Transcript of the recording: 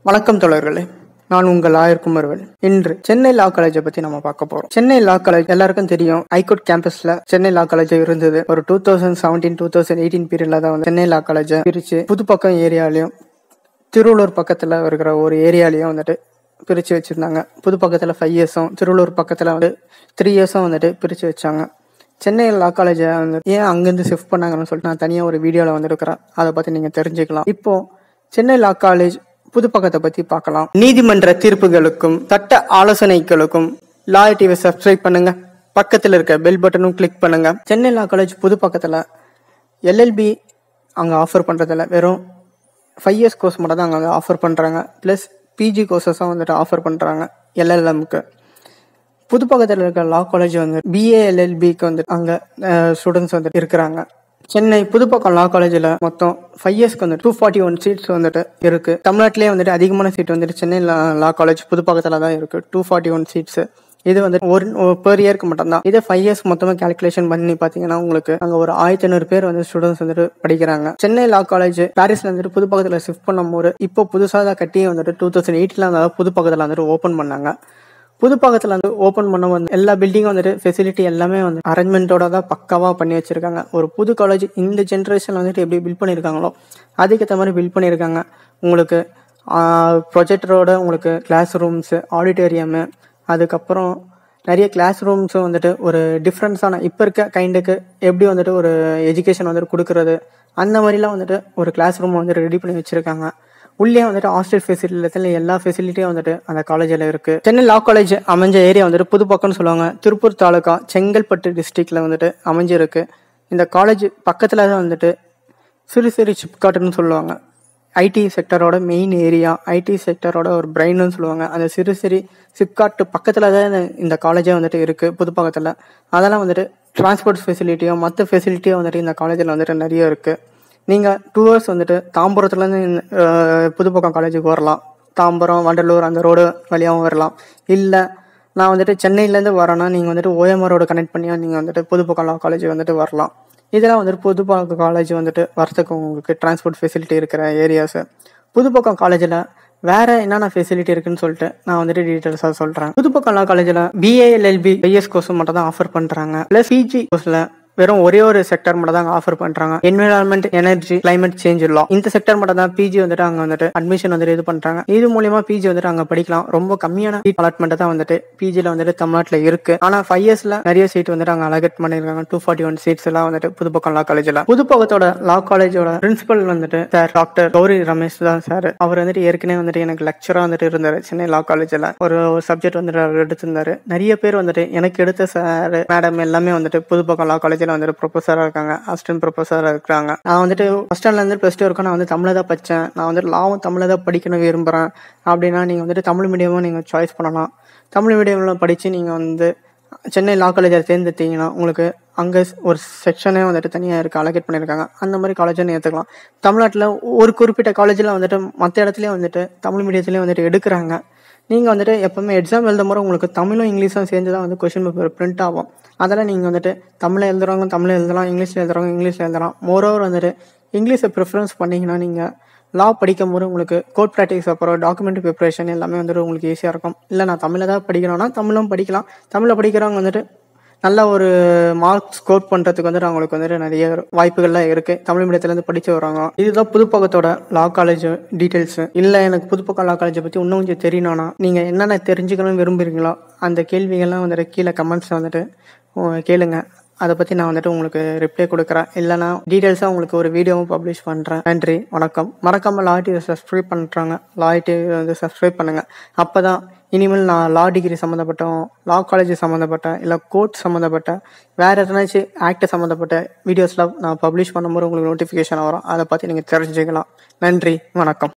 வணக்கம் தோழர்களே நான் உங்கள் ஆயர் குமர்வல் இன்று சென்னை லா காலேஜை பத்தி நம்ம பார்க்க போறோம் சென்னை லா காலேஜ் எல்லாருக்கும் தெரியும் ஐகோர்ட் கேம்பஸ்ல சென்னை லா காலேஜ் இருந்தது ஒரு two thousand seventeen two thousand eighteen பீரியட்ல தான் வந்து சென்னை லா காலேஜ் பிரிச்சு புதுப்பக்கம் ஏரியாலையும் திருவள்ளூர் பக்கத்துல இருக்கிற ஒரு ஏரியாலையும் வந்துட்டு பிரிச்சு வச்சிருந்தாங்க புது பக்கத்துல ஃபைவ் இயர்ஸும் திருவள்ளூர் பக்கத்துல வந்து த்ரீ இயர்ஸும் வந்துட்டு பிரிச்சு வச்சாங்க சென்னை லா காலேஜை வந்து ஏன் அங்கேருந்து ஷிஃப்ட் பண்ணாங்கன்னு சொல்லிட்டு நான் தனியாக ஒரு வீடியோவில் வந்துருக்கிறேன் அதை பற்றி நீங்கள் தெரிஞ்சுக்கலாம் இப்போ சென்னை லா காலேஜ் புதுப்பக்கத்தை பற்றி பார்க்கலாம் நீதிமன்ற தீர்ப்புகளுக்கும் சட்ட ஆலோசனைகளுக்கும் லா டிவி சப்ஸ்கிரைப் பண்ணுங்க பக்கத்தில் இருக்க பெல் பட்டனும் கிளிக் பண்ணுங்க சென்னை லா காலேஜ் புதுப்பக்கத்தில் எல்எல்பி அங்கே ஆஃபர் பண்ணுறதில்ல வெறும் ஃபைவ் இயர்ஸ் கோர்ஸ் மட்டும் தான் அங்கே ஆஃபர் பண்ணுறாங்க ப்ளஸ் பிஜி கோர்சஸும் வந்துட்டு ஆஃபர் பண்ணுறாங்க எல்எல்எம்க்கு புதுப்பக்கத்தில் இருக்க லா காலேஜ் வந்து பிஏ எல்எல்பிக்கு வந்து அங்கே ஸ்டூடெண்ட்ஸ் வந்துட்டு இருக்கிறாங்க சென்னை புதுப்பக்கம் லா காலேஜில் மொத்தம் ஃபைவ் இயர்ஸ்க்கு வந்து டூ ஃபார்ட்டி ஒன் சீட்ஸ் வந்துட்டு இருக்கு தமிழ்நாட்டிலே வந்துட்டு அதிகமான சீட் வந்துட்டு சென்னை லா காலேஜ் புதுப்பக்கத்தில் தான் இருக்கு டூ ஃபார்ட்டி ஒன் சீட்ஸ் இது வந்து ஒரு பெர் இயர்க்கு மட்டும்தான் இதே ஃபைவ் இயர்ஸ் மொத்தமாக கால்குலேஷன் பண்ணி பார்த்தீங்கன்னா உங்களுக்கு அங்கே ஒரு ஆயிரத்தி ஐநூறு பேர் வந்து ஸ்டூடெண்ட்ஸ் வந்துட்டு படிக்கிறாங்க சென்னை லா காலேஜ் பாரிஸ்ல வந்துட்டு புது பக்கத்தில் ஷிஃப்ட் பண்ணும்போது இப்போ புதுசாக தான் கட்டி வந்துட்டு டூ தௌசண்ட் எயிட்டில் அதாவது புது பக்கத்தில் வந்துட்டு ஓப்பன் பண்ணாங்க புது பக்கத்தில் வந்து ஓப்பன் பண்ண வந்து எல்லா பில்டிங்கும் வந்துட்டு ஃபெசிலிட்டி எல்லாமே வந்து அரேஞ்ச்மெண்ட்டோட தான் பக்காவாக பண்ணி வச்சிருக்காங்க ஒரு புது காலேஜ் இந்த ஜென்ரேஷன் வந்துட்டு எப்படி பில்ட் பண்ணியிருக்காங்களோ அதுக்கேற்ற மாதிரி பில்ட் பண்ணியிருக்காங்க உங்களுக்கு ப்ரொஜெக்டரோட உங்களுக்கு கிளாஸ் ரூம்ஸு ஆடிட்டோரியமு அதுக்கப்புறம் நிறைய கிளாஸ் ரூம்ஸும் வந்துட்டு ஒரு டிஃப்ரென்ஸான இப்போ இருக்க கைண்டுக்கு எப்படி வந்துட்டு ஒரு எஜுகேஷன் வந்துட்டு கொடுக்கறது அந்த மாதிரிலாம் வந்துட்டு ஒரு கிளாஸ் ரூம் வந்துட்டு ரெடி பண்ணி வச்சிருக்காங்க உள்ளே வந்துட்டு ஹாஸ்டல் ஃபெசிலிட்டியில் எல்லா ஃபெசிலிட்டியும் வந்துட்டு அந்த காலேஜில் இருக்கு சென்னை லா காலேஜ் அமைஞ்ச ஏரியா வந்துட்டு புதுப்பக்கம்னு சொல்லுவாங்க திருப்பூர் தாலுகா செங்கல்பட்டு டிஸ்ட்ரிக்ட்ல வந்துட்டு அமைஞ்சிருக்கு இந்த காலேஜ் பக்கத்தில் தான் வந்துட்டு சிறு சிறு சிப்காட்டுன்னு சொல்லுவாங்க ஐடி செக்டரோட மெயின் ஏரியா ஐடி செக்டரோட ஒரு பிரெயின்னு சொல்லுவாங்க அந்த சிறு சிறு சிப்காட்டு பக்கத்தில் தான் இந்த காலேஜே வந்துட்டு இருக்குது புதுப்பக்கத்தில் அதெல்லாம் வந்துட்டு டிரான்ஸ்போர்ட் ஃபெசிலிட்டியோ மற்ற ஃபெசிலிட்டியோ வந்துட்டு இந்த காலேஜில் வந்துட்டு நிறைய இருக்குது நீங்கள் டூ ஹவர்ஸ் வந்துட்டு தாம்பரத்துலேருந்து புதுப்பக்கம் காலேஜுக்கு வரலாம் தாம்பரம் வண்டலூர் அந்த ரோடு வழியாகவும் வரலாம் இல்லை நான் வந்துட்டு சென்னையிலேருந்து வரேன்னா நீங்கள் வந்துட்டு ஓஎம்ஆர் ரோடு கனெக்ட் பண்ணியா நீங்கள் வந்துட்டு புதுப்பக்கம் காலேஜ் வந்துட்டு வரலாம் இதெல்லாம் வந்துட்டு புதுப்பக்கம் காலேஜ் வந்துட்டு வரத்துக்கு உங்களுக்கு டிரான்ஸ்போர்ட் ஃபெசிலிட்டி இருக்கிற ஏரியாஸு புதுப்பக்கம் காலேஜில் வேற என்னென்ன ஃபெசிலிட்டி இருக்குன்னு சொல்லிட்டு நான் வந்துட்டு டீட்டெயில்ஸாக சொல்கிறேன் புதுப்பக்கம் காலேஜில் பிஏஎல்எல்பி ஐஎஸ் கோர்ஸ் மட்டும் தான் ஆஃபர் பண்ணுறாங்க ப்ளஸ் பிஜி கோர்ஸில் வெறும் ஒரே ஒரு செக்டர் மட்டும் தான் ஆஃபர் பண்றாங்க environment energy climate change law இந்த செக்டர் மட்டும் தான் பிஜி வந்துட்டு அங்க வந்துட்டு அட்மிஷன் வந்துட்டு இது பண்றாங்க இது மூலியமா பிஜி வந்துட்டு அங்க படிக்கலாம் ரொம்ப கம்மியான சீட் அலாட்மெண்ட் தான் வந்துட்டு பிஜில வந்துட்டு தமிழ்நாட்டுல இருக்கு ஆனா ஃபைவ் இயர்ஸ்ல நிறைய சீட் வந்துட்டு அங்க அலகட் பண்ணிருக்காங்க டூ ஃபார்ட்டி ஒன் சீட்ஸ் எல்லாம் வந்துட்டு புதுப்பக்கம் லா காலேஜ்ல புதுப்பக்கத்தோட லா காலேஜோட பிரின்சிபல் வந்துட்டு சார் டாக்டர் கௌரி ரமேஷ் தான் சார் அவர் வந்துட்டு ஏற்கனவே வந்துட்டு எனக்கு லெக்சரா வந்துட்டு இருந்தாரு சென்னை லா காலேஜ்ல ஒரு சப்ஜெக்ட் வந்துட்டு அவர் எடுத்திருந்தாரு நிறைய பேர் வந்துட்டு எனக்கு எடுத்த சார் மேடம் எல்லாமே வந்துட்டு புதுப்பக்கம் லா காலேஜ்ல வந்துட்டு ப்ரொஃபஸராக இருக்காங்க அசிஸ்டன்ட் ப்ரொஃபஸராக இருக்கிறாங்க நான் வந்துட்டு ஃபஸ்ட் ஸ்டாண்ட்லேருந்து ப்ளஸ் டூ வரைக்கும் நான் வந்து தமிழை தான் படித்தேன் நான் வந்துட்டு லாவும் தமிழை தான் படிக்கணும் விரும்புகிறேன் அப்படின்னா நீங்கள் வந்துட்டு தமிழ் மீடியமும் நீங்கள் சாய்ஸ் பண்ணலாம் தமிழ் மீடியமில் படித்து நீங்கள் வந்து சென்னை லா காலேஜை தேர்ந்தெடுத்தீங்கன்னா உங்களுக்கு அங்கே ஒரு செக்ஷனே வந்துட்டு தனியாக இருக்குது அலகேட் பண்ணியிருக்காங்க அந்த மாதிரி காலேஜும் ஏற்றுக்கலாம் தமிழ்நாட்டில் ஒரு குறிப்பிட்ட காலேஜில் வந்துட்டு மற்ற இடத்துலையும் வந்துட்டு தமிழ் மீடியத்துலேயும் வந்துட்டு எடுக்கிறாங்க நீங்கள் வந்துட்டு எப்போவுமே எக்ஸாம் எழுதும் போது உங்களுக்கு தமிழும் இங்கிலீஷும் சேர்ந்து தான் வந்து கொஷின் பேப்பர் பிரிண்ட் ஆகும் அதெல்லாம் நீங்கள் வந்துட்டு தமிழில் எழுதுறவங்க தமிழில் எழுதலாம் இங்கிலீஷில் எழுதுறவங்க இங்கிலீஷில் எழுதலாம் மோரோவர் வந்துட்டு இங்கிலீஷை ப்ரிஃபரன்ஸ் பண்ணிங்கன்னா நீங்கள் லா படிக்கும் போது உங்களுக்கு கோட் ப்ராக்டிஸ் அப்புறம் டாக்குமெண்ட் ப்ரிப்பரேஷன் எல்லாமே வந்துட்டு உங்களுக்கு ஈஸியாக இருக்கும் இல்லை நான் தமிழில் தான் படிக்கிறோன்னா தமிழும் படிக்கலாம் தமிழில் படிக்கிறவங்க வந்துட்டு நல்ல ஒரு மார்க் ஸ்கோர் பண்ணுறதுக்கு வந்துட்டு அவங்களுக்கு வந்துட்டு நிறைய வாய்ப்புகள்லாம் இருக்குது தமிழ் மீடியத்துலேருந்து படித்து வராங்க இதுதான் புதுப்பக்கத்தோட லா காலேஜ் டீட்டெயில்ஸு இல்லை எனக்கு புதுப்பக்கம் லா காலேஜை பற்றி இன்னும் கொஞ்சம் தெரியணும்னா நீங்கள் என்னென்ன தெரிஞ்சுக்கணும்னு விரும்புகிறீங்களோ அந்த கேள்விகள்லாம் வந்துட்டு கீழே கமெண்ட்ஸில் வந்துட்டு கேளுங்க அதை பற்றி நான் வந்துட்டு உங்களுக்கு ரிப்ளை கொடுக்குறேன் இல்லைனா டீட்டெயில்ஸாக உங்களுக்கு ஒரு வீடியோவும் பப்ளிஷ் பண்ணுறேன் நன்றி வணக்கம் மறக்காமல் லா டிவி சப்ஸ்கிரைப் பண்ணுறாங்க லா டிவி வந்து சப்ஸ்கிரைப் பண்ணுங்கள் அப்போ தான் இனிமேல் நான் லா டிகிரி சம்மந்தப்பட்ட லா காலேஜ் சம்மந்தப்பட்ட இல்லை கோர்ட் சம்மந்தப்பட்ட வேறு எதனாச்சும் ஆக்ட் சம்மந்தப்பட்ட வீடியோஸ்லாம் நான் பப்ளிஷ் பண்ணும்போது உங்களுக்கு நோட்டிஃபிகேஷன் வரும் அதை பற்றி நீங்கள் தெரிஞ்சுக்கலாம் நன்றி வணக்கம்